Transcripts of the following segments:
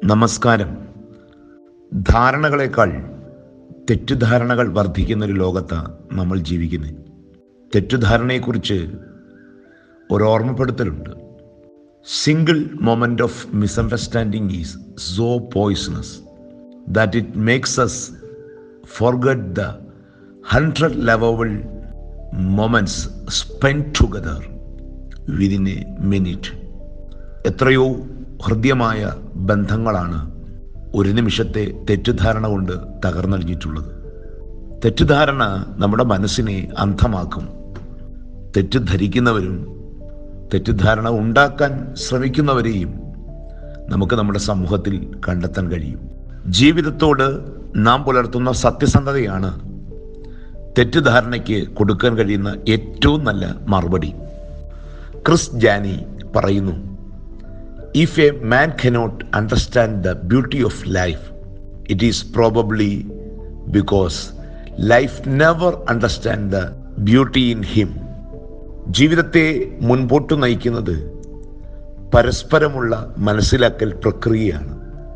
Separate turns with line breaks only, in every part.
നമസ്കാരം ധാരണകളെക്കാൾ തെറ്റിദ്ധാരണകൾ വർദ്ധിക്കുന്ന ഒരു ലോകത്താണ് നമ്മൾ ജീവിക്കുന്നത് തെറ്റിദ്ധാരണയെക്കുറിച്ച് ഒരു ഓർമ്മപ്പെടുത്തലുണ്ട് single moment of misunderstanding is so poisonous that it makes us forget the hundred lovable moments spend together within a minute എത്രയോ ഹൃദ്യമായ ബന്ധങ്ങളാണ് ഒരു നിമിഷത്തെ തെറ്റിദ്ധാരണ കൊണ്ട് തകർന്നടിഞ്ഞിട്ടുള്ളത് തെറ്റിദ്ധാരണ നമ്മുടെ മനസ്സിനെ അന്ധമാക്കും തെറ്റിദ്ധരിക്കുന്നവരും തെറ്റിദ്ധാരണ ഉണ്ടാക്കാൻ ശ്രമിക്കുന്നവരെയും നമുക്ക് നമ്മുടെ സമൂഹത്തിൽ കണ്ടെത്താൻ കഴിയും ജീവിതത്തോട് നാം പുലർത്തുന്ന സത്യസന്ധതയാണ് തെറ്റിദ്ധാരണയ്ക്ക് കൊടുക്കാൻ കഴിയുന്ന ഏറ്റവും നല്ല മറുപടി ക്രിസ് ജാനി പറയുന്നു if a man cannot understand the beauty of life it is probably because life never understand the beauty in him ജീവിതത്തെ മുൻപോട്ട് നയിക്കുന്നത് പരസ്പരമുള്ള മനസ്സിലാക്കൽ പ്രക്രിയയാണ്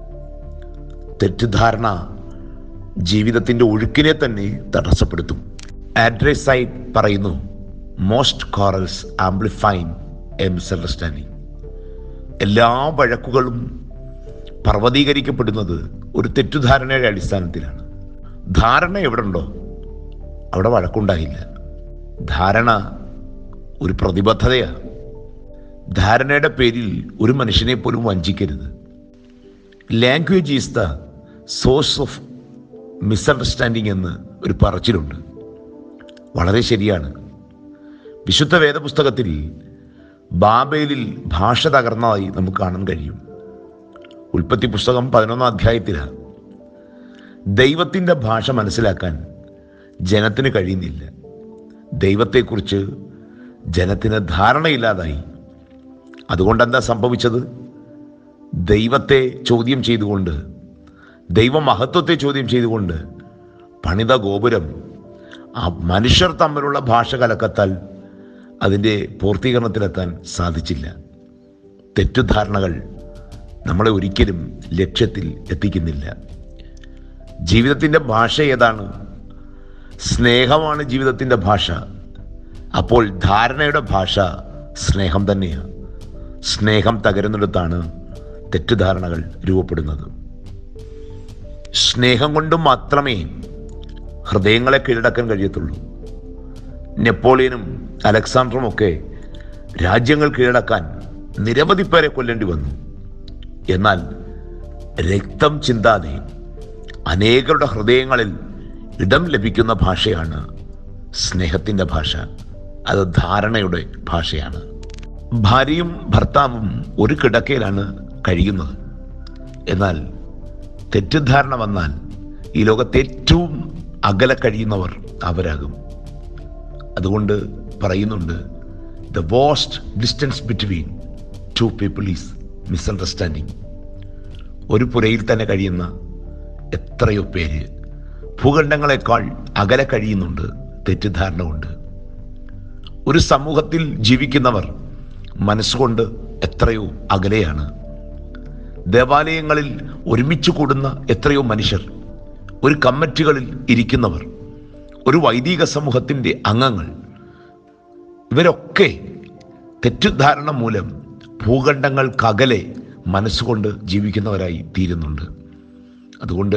തെറ്റിദ്ധാരണ ജീവിതത്തിൻ്റെ ഒഴുക്കിനെ തന്നെ തടസ്സപ്പെടുത്തും ആഡ്രസൈഡ് പറയുന്നു most quarrels amplify a misunderstanding എല്ലാ വഴക്കുകളും പർവ്വതീകരിക്കപ്പെടുന്നത് ഒരു തെറ്റുധാരണയുടെ അടിസ്ഥാനത്തിലാണ് ധാരണ എവിടെ ഉണ്ടോ അവിടെ വഴക്കുണ്ടായില്ല ധാരണ ഒരു പ്രതിബദ്ധതയാണ് ധാരണയുടെ പേരിൽ ഒരു മനുഷ്യനെ പോലും വഞ്ചിക്കരുത് language is the source of misunderstanding എന്ന് ഒരു പറച്ചിലുണ്ട് വളരെ ശരിയാണ് വിശുദ്ധ വേദപുസ്തകത്തിൽ ബാബേലിൽ ഭാഷ തകർന്നതായി നമുക്ക് കാണാൻ കഴിയും ഉൽപ്പത്തി പുസ്തകം പതിനൊന്നാം അധ്യായത്തിലാണ് ദൈവത്തിൻ്റെ ഭാഷ മനസ്സിലാക്കാൻ ജനത്തിന് കഴിയുന്നില്ല ദൈവത്തെക്കുറിച്ച് ജനത്തിന് ധാരണയില്ലാതായി അതുകൊണ്ട് എന്താ സംഭവിച്ചത് ദൈവത്തെ ചോദ്യം ചെയ്തുകൊണ്ട് ദൈവമഹത്വത്തെ ചോദ്യം ചെയ്തുകൊണ്ട് പണിത ഗോപുരം ആ മനുഷ്യർ തമ്മിലുള്ള ഭാഷ കലക്കത്താൽ അതിൻ്റെ പൂർത്തീകരണത്തിലെത്താൻ സാധിച്ചില്ല തെറ്റുധാരണകൾ നമ്മളെ ഒരിക്കലും ലക്ഷ്യത്തിൽ എത്തിക്കുന്നില്ല ജീവിതത്തിൻ്റെ ഭാഷ ഏതാണ് സ്നേഹമാണ് ജീവിതത്തിൻ്റെ ഭാഷ അപ്പോൾ ധാരണയുടെ ഭാഷ സ്നേഹം തന്നെയാണ് സ്നേഹം തകരുന്നിടത്താണ് തെറ്റിദ്ധാരണകൾ രൂപപ്പെടുന്നത് സ്നേഹം കൊണ്ട് മാത്രമേ ഹൃദയങ്ങളെ കീഴടക്കാൻ കഴിയത്തുള്ളൂ നെപ്പോളിയനും അലക്സാണ്ടറും ഒക്കെ രാജ്യങ്ങൾ കീഴടക്കാൻ നിരവധി പേരെ കൊല്ലേണ്ടി വന്നു എന്നാൽ രക്തം ചിന്താതെ അനേകരുടെ ഹൃദയങ്ങളിൽ ഇടം ലഭിക്കുന്ന ഭാഷയാണ് സ്നേഹത്തിൻ്റെ ഭാഷ അത് ധാരണയുടെ ഭാഷയാണ് ഭാര്യയും ഭർത്താവും ഒരു കിടക്കയിലാണ് കഴിയുന്നത് എന്നാൽ തെറ്റിദ്ധാരണ വന്നാൽ ഈ ലോകത്തെ ഏറ്റവും അകലെ കഴിയുന്നവർ അവരാകും അതുകൊണ്ട് പറയുന്നുണ്ട് the worst distance between two people is misunderstanding ഒരു പുരയിൽ തന്നെ കഴിയുന്ന എത്രയോ പേര് ഭൂഖണ്ഡങ്ങളെക്കാൾ അകലെ കഴിയുന്നുണ്ട് തെറ്റിദ്ധാരണ കൊണ്ട് ഒരു സമൂഹത്തിൽ ജീവിക്കുന്നവർ മനസ്സുകൊണ്ട് എത്രയോ അകലെയാണ് ദേവാലയങ്ങളിൽ ഒരുമിച്ച് കൂടുന്ന എത്രയോ മനുഷ്യർ ഒരു കമ്മിറ്റികളിൽ ഇരിക്കുന്നവർ ഒരു വൈദിക സമൂഹത്തിൻ്റെ അംഗങ്ങൾ ഇവരൊക്കെ തെറ്റിദ്ധാരണ മൂലം ഭൂഖണ്ഡങ്ങൾക്കകലെ മനസ്സുകൊണ്ട് ജീവിക്കുന്നവരായി തീരുന്നുണ്ട് അതുകൊണ്ട്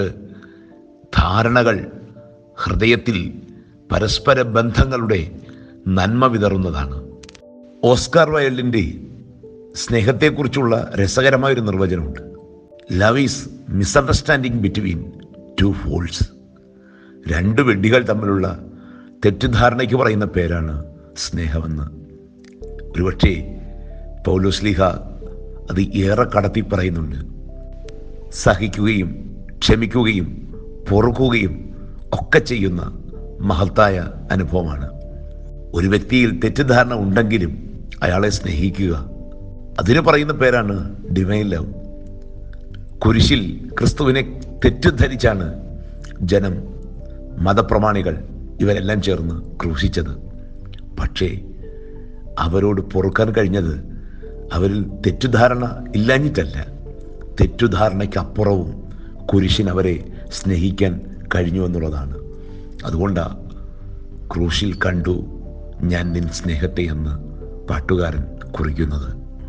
ധാരണകൾ ഹൃദയത്തിൽ പരസ്പര ബന്ധങ്ങളുടെ നന്മ വിതറുന്നതാണ് ഓസ്കാർ വയലിൻ്റെ സ്നേഹത്തെക്കുറിച്ചുള്ള രസകരമായൊരു നിർവചനമുണ്ട് love is misunderstanding between two fools രണ്ട് വെടികൾ തമ്മിലുള്ള തെറ്റിദ്ധാരണയ്ക്ക് പറയുന്ന പേരാണ് സ്നേഹമെന്ന് ഒരുപക്ഷെ പൗലോസ്ലിഹ അത് ഏറെ കടത്തി പറയുന്നുണ്ട് സഹിക്കുകയും ക്ഷമിക്കുകയും പൊറുക്കുകയും ഒക്കെ ചെയ്യുന്ന മഹത്തായ അനുഭവമാണ് ഒരു വ്യക്തിയിൽ തെറ്റിദ്ധാരണ ഉണ്ടെങ്കിലും അയാളെ സ്നേഹിക്കുക അതിന് പറയുന്ന പേരാണ് ഡിവൈൻ ലവ് കുരിശിൽ ക്രിസ്തുവിനെ തെറ്റിദ്ധരിച്ചാണ് ജനം മതപ്രമാണികൾ ഇവരെല്ലാം ചേർന്ന് ക്രൂശിച്ചത് പക്ഷേ അവരോട് പൊറുക്കാൻ കഴിഞ്ഞത് അവരിൽ തെറ്റിദ്ധാരണ ഇല്ലാഞ്ഞിട്ടല്ല തെറ്റുധാരണയ്ക്കപ്പുറവും കുരിശിന് അവരെ സ്നേഹിക്കാൻ കഴിഞ്ഞു എന്നുള്ളതാണ് അതുകൊണ്ടാണ് ക്രൂശിൽ കണ്ടു ഞാൻ നിൻ സ്നേഹത്തെ എന്ന് പാട്ടുകാരൻ കുറിക്കുന്നത്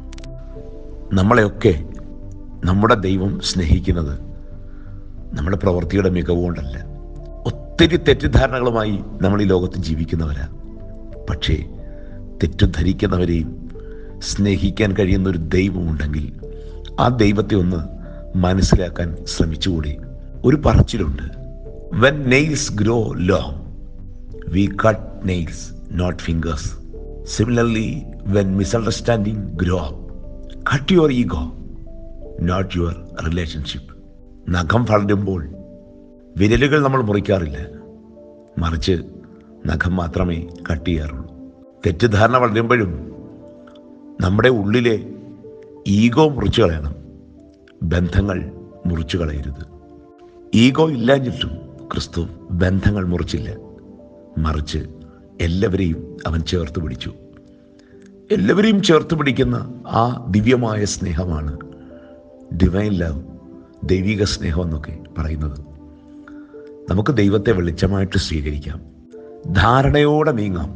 നമ്മളെയൊക്കെ നമ്മുടെ ദൈവം സ്നേഹിക്കുന്നത് നമ്മുടെ പ്രവൃത്തിയുടെ മികവ് കൊണ്ടല്ല ഒത്തിരി തെറ്റിദ്ധാരണകളുമായി നമ്മൾ ഈ ലോകത്ത് ജീവിക്കുന്നവരാ പക്ഷേ തെറ്റിദ്ധരിക്കുന്നവരെയും സ്നേഹിക്കാൻ കഴിയുന്ന ഒരു ദൈവമുണ്ടെങ്കിൽ ആ ദൈവത്തെ ഒന്ന് മനസ്സിലാക്കാൻ ശ്രമിച്ചുകൂടി ഒരു പറച്ചിലുണ്ട് when nails grow long we cut nails not fingers similarly when misunderstanding grow up cut your ego not your relationship നഖം വളരുമ്പോൾ വിരലുകൾ നമ്മൾ മുറിക്കാറില്ല മറിച്ച് നഖം മാത്രമേ കട്ട് ചെയ്യാറുള്ളൂ തെറ്റിദ്ധാരണ വളരുമ്പോഴും നമ്മുടെ ഉള്ളിലെ ഈഗോ മുറിച്ചു കളയണം ബന്ധങ്ങൾ മുറിച്ചു കളയരുത് ഈഗോ ഇല്ലാഞ്ഞിട്ടും ക്രിസ്തു ബന്ധങ്ങൾ മുറിച്ചില്ല മറിച്ച് എല്ലാവരെയും അവൻ ചേർത്ത് പിടിച്ചു എല്ലാവരെയും ചേർത്ത് പിടിക്കുന്ന ആ ദിവ്യമായ സ്നേഹമാണ് ഡിവൈൻ ലവ് ദൈവിക സ്നേഹം എന്നൊക്കെ പറയുന്നത് നമുക്ക് ദൈവത്തെ വെളിച്ചമായിട്ട് സ്വീകരിക്കാം ധാരണയോടെ നീങ്ങാം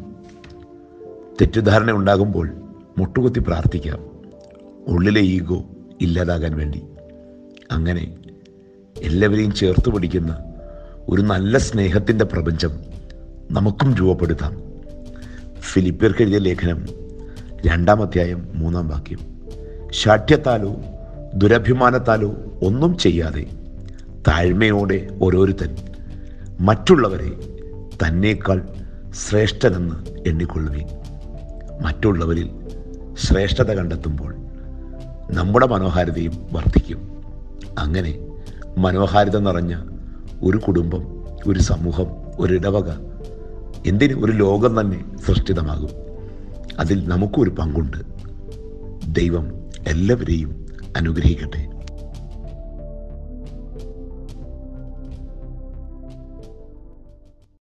തെറ്റിദ്ധാരണ ഉണ്ടാകുമ്പോൾ മുട്ടുകുത്തി പ്രാർത്ഥിക്കാം ഉള്ളിലെ ഈഗോ ഇല്ലാതാകാൻ വേണ്ടി അങ്ങനെ എല്ലാവരെയും ചേർത്ത് പിടിക്കുന്ന ഒരു നല്ല സ്നേഹത്തിൻ്റെ പ്രപഞ്ചം നമുക്കും രൂപപ്പെടുത്താം ഫിലിപ്പിയർക്ക് എഴുതിയ ലേഖനം രണ്ടാം അധ്യായം മൂന്നാം വാക്യം ശാഠ്യത്താലോ ദുരഭിമാനത്താലോ ഒന്നും ചെയ്യാതെ താഴ്മയോടെ ഓരോരുത്തൻ മറ്റുള്ളവരെ തന്നേക്കാൾ ശ്രേഷ്ഠനെന്ന് എണ്ണിക്കൊള്ളുവീൻ മറ്റുള്ളവരിൽ ശ്രേഷ്ഠത കണ്ടെത്തുമ്പോൾ നമ്മുടെ മനോഹാരിതയും വർദ്ധിക്കും അങ്ങനെ മനോഹാരിത നിറഞ്ഞ ഒരു കുടുംബം ഒരു സമൂഹം ഒരു ഇടവക എന്തിന് ഒരു ലോകം തന്നെ സൃഷ്ടിതമാകും അതിൽ നമുക്കൊരു പങ്കുണ്ട് ദൈവം എല്ലാവരെയും അനുഗ്രഹിക്കട്ടെ